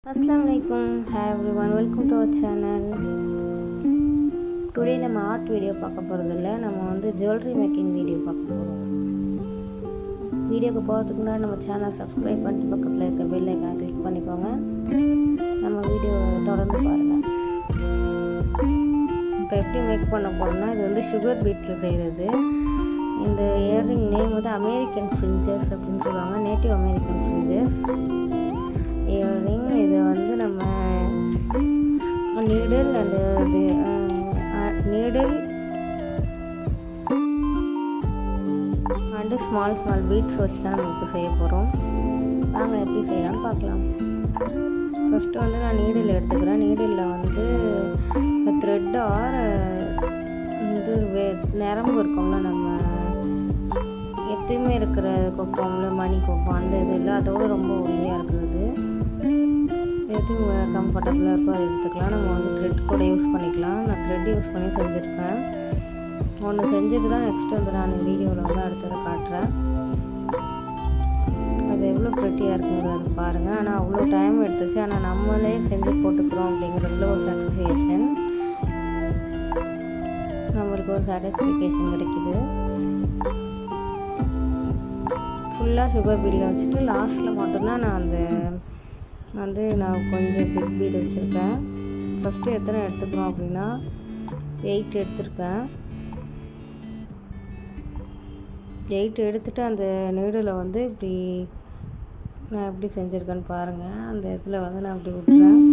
அஸ்லாம் வலைக்கும் hey everyone welcome to our channel today நம்ம ஆர்ட் வீடியோ பார்க்க போகிறதில்ல நம்ம வந்து ஜுவல்லரி மேக்கிங் வீடியோ பார்க்க போகிறோம் வீடியோக்கு போகிறதுக்கு முன்னாடி நம்ம சேனல் சப்ஸ்கிரைப் பண்ணிட்டு பக்கத்தில் இருக்க பெல் ஐக்கான் கிளிக் பண்ணிக்கோங்க நம்ம வீடியோ தொடர்ந்து பாருங்கள் இப்போ எப்படி மேக் பண்ண போகிறோம்னா இது வந்து சுகர் பீட்ஸில் செய்கிறது இந்த இயர்ரிங் நேம் வந்து அமெரிக்கன் ஃப்ரிஞ்சஸ் அப்படின்னு சொல்லுவாங்க நேட்டிவ் அமெரிக்கன் ஃப்ரிஞ்சஸ் இயர்ரிங் இது வந்து நம்ம நீடில் அண்டு இது needle and small small beads வச்சு தான் நம்ம இப்போ செய்ய போகிறோம் வாங்க எப்படி செய்யலாம்னு பார்க்கலாம் ஃபஸ்ட்டு வந்து நான் நீடில் எடுத்துக்கிறேன் நீடிலில் வந்து த்ரெட் ஆர் இது வே நரம்பு இருக்கோம்ல நம்ம எப்பயுமே இருக்கிற கொப்பம்ல மணி கொப்பம் அந்த இது இல்லை அதோட ரொம்ப ஒல்லியாக இருக்கிறது எது கம்ஃபர்டபுளாக இருக்கோ அதை எடுத்துக்கலாம் நம்ம வந்து த்ரெட் கூட யூஸ் பண்ணிக்கலாம் நான் த்ரெட் யூஸ் பண்ணி செஞ்சுருக்கேன் ஒன்று செஞ்சுட்டு தான் நெக்ஸ்ட் வந்து நான் வீடியோவில் வந்து அடுத்ததை காட்டுறேன் அது எவ்வளோ ப்ரெட்டியாக இருக்குங்கிறது பாருங்கள் ஆனால் அவ்வளோ டைம் எடுத்துச்சு ஆனால் நம்மளே செஞ்சு போட்டுக்கிறோம் அப்படிங்கிறதுல ஒரு சாட்டிஸ்ஃபிகேஷன் நம்மளுக்கு ஒரு சாட்டிஸ்ஃபிகேஷன் கிடைக்கிது ஃபுல்லாக சுகர் பீடில் வச்சுட்டு லாஸ்ட்டில் மட்டும்தான் நான் அந்த வந்து நான் கொஞ்சம் பிக் பீட் வச்சுருக்கேன் ஃபஸ்ட்டு எத்தனை எடுத்துக்கிறோம் அப்படின்னா எயிட் எடுத்திருக்கேன் எயிட் எடுத்துகிட்டு அந்த நீடில் வந்து இப்படி நான் எப்படி செஞ்சுருக்கேன்னு பாருங்கள் அந்த இதில் வந்து நான் அப்படி விட்டுறேன்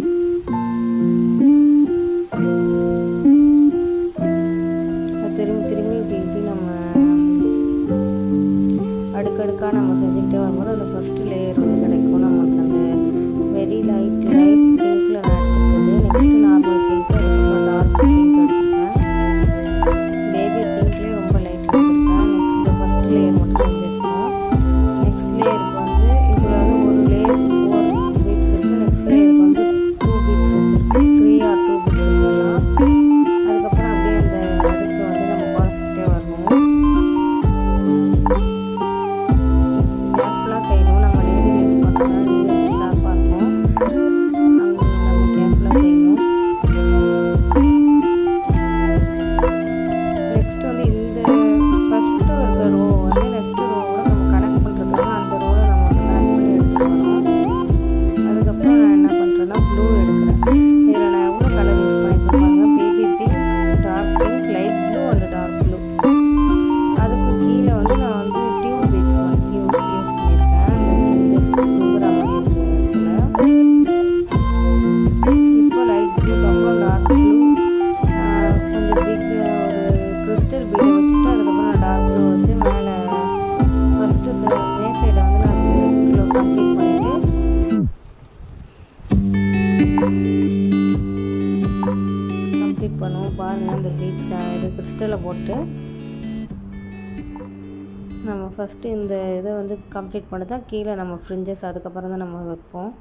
திரும்பி திரும்பி இப்படி இப்படி நம்ம அடுக்கடுக்காக நம்ம செஞ்சுக்கிட்டே வரும்போது அந்த ஃபஸ்ட்டு லேயர் வந்து கிடைக்கும் நமக்கு அந்த வெரி லைட் லைட் பிங்க்கில் நான் எடுத்துக்கிறது நெக்ஸ்ட்டு நார்மல் பிங்க் அதுக்கப்புறம் டார்க் பிங்க் எடுத்துருக்கேன் பேபி பிங்க்லேயே ரொம்ப லைட் எடுத்துருக்கேன் நெக்ஸ்ட் இந்த ஃபஸ்ட் லேயர் மட்டும் செஞ்சுருக்கோம் நெக்ஸ்ட் லேயருக்கு வந்து இதில் வந்து ஒரு லேயருக்கு ஃபோர் பீட்ஸ் இருக்குது நெக்ஸ்ட் லேயருக்கு வந்து டூ பீட்ஸ் வச்சுருக்கேன் த்ரீ ஆர் டூ பீட்ஸ் வச்சுருக்கலாம் அதுக்கப்புறம் அப்படியே அந்த அடுக்கு வந்து நம்ம குறைச்சிக்கிட்டே வரணும் கேர்ஃபுல்லாக செய்யணும் நம்ம நீடில் யூஸ் பண்ணுறோம்னா நீடில் ஷார்ப்பாக இருக்கும் நம்ம கேர்ஃபுல்லாக செய்யணும் நெக்ஸ்ட் வந்து இந்த ஃபஸ்ட்டு இருக்க ரோ வந்து நெக்ஸ்ட் ரோவோட நம்ம கனெக்ட் பண்ணுறதுக்காக அந்த ரோவை நம்ம வந்து கனெக்ட் பண்ணி எடுத்துகிட்டு வரணும் அதுக்கப்புறம் நான் என்ன பண்ணுறேன்னா ப்ளூ எடுக்கிறேன் இதில் நான் எவ்வளோ கலர் யூஸ் பண்ணியிருக்கேன் பாருங்கள் baby pink dark pink light blue and dark blue அதுக்கு கீழே வந்து நான் வந்து டியூப் பீட்ஸ் வந்து யூஸ் யூஸ் பண்ணியிருக்கேன் அந்த ஃப்ரிஞ்சஸ் தூங்குற மாதிரி இருக்கிற இடத்துல இப்போ லைட் ப்ளூக்கு அப்புறம் டார்க் ப்ளூ கொஞ்சம் பிக் ஒரு கிறிஸ்டல் பீடை வச்சுட்டு அதுக்கப்புறம் நான் டார்க் ப்ளூ வச்சு மேலே ஃபஸ்ட்டு மே சைடை வந்து நான் கிலோ கம்ப்ளீட் பண்ணிவிட்டு கம்ப்ளீட் பண்ணுவோம் பாருங்கள் இந்த பீட்ஸ் இது கிறிஸ்டலை போட்டு நம்ம ஃபஸ்ட்டு இந்த இதை வந்து கம்ப்ளீட் பண்ணி தான் கீழே நம்ம ஃப்ரிஞ்சஸ் அதுக்கப்புறம் தான் நம்ம வைப்போம்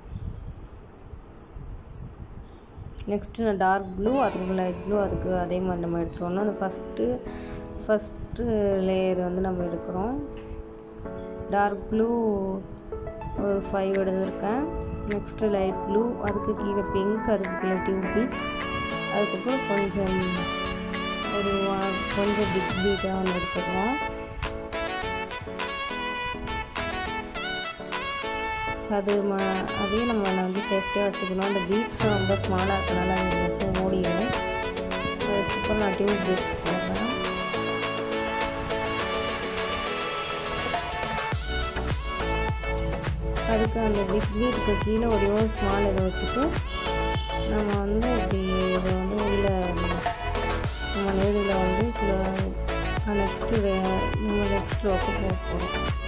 நெக்ஸ்ட்டு நான் டார்க் ப்ளூ அதுக்கு லைட் ப்ளூ அதுக்கு அதே மாதிரி நம்ம எடுத்துருவோம் அந்த ஃபஸ்ட்டு ஃபஸ்ட்டு லேயர் வந்து நம்ம எடுக்கிறோம் டார்க் ப்ளூ ஒரு ஃபைவ் எடுத்திருக்கேன் நெக்ஸ்ட்டு லைட் ப்ளூ அதுக்கு கீழே பிங்க் அதுக்கு கீழே டியூப் பீட்ஸ் அதுக்கப்புறம் கொஞ்சம் ஒரு கொஞ்சம் பிக் பீட்டாக ஒன்று எடுத்துக்கலாம் அது ம அதையும் நம்ம வந்து சேஃப்டியாக வச்சுக்கணும் அந்த பீட்ஸ் ரொம்ப ஸ்மாலாக இருக்கனால அது எங்கேயாச்சும் மூடிடும் அதுக்கப்புறம் நான் டியூப் பீட்ஸ் போடுறேன் அதுக்கு அந்த பிக் பீட்டுக்கு கீழே ஒரே ஒரு ஸ்மால் இதை வச்சுட்டு நம்ம வந்து இப்படி இதை வந்து உள்ள நம்ம நேரில் வந்து நெக்ஸ்ட்டு நம்ம நெக்ஸ்ட் ரோக்கு போக போகிறோம்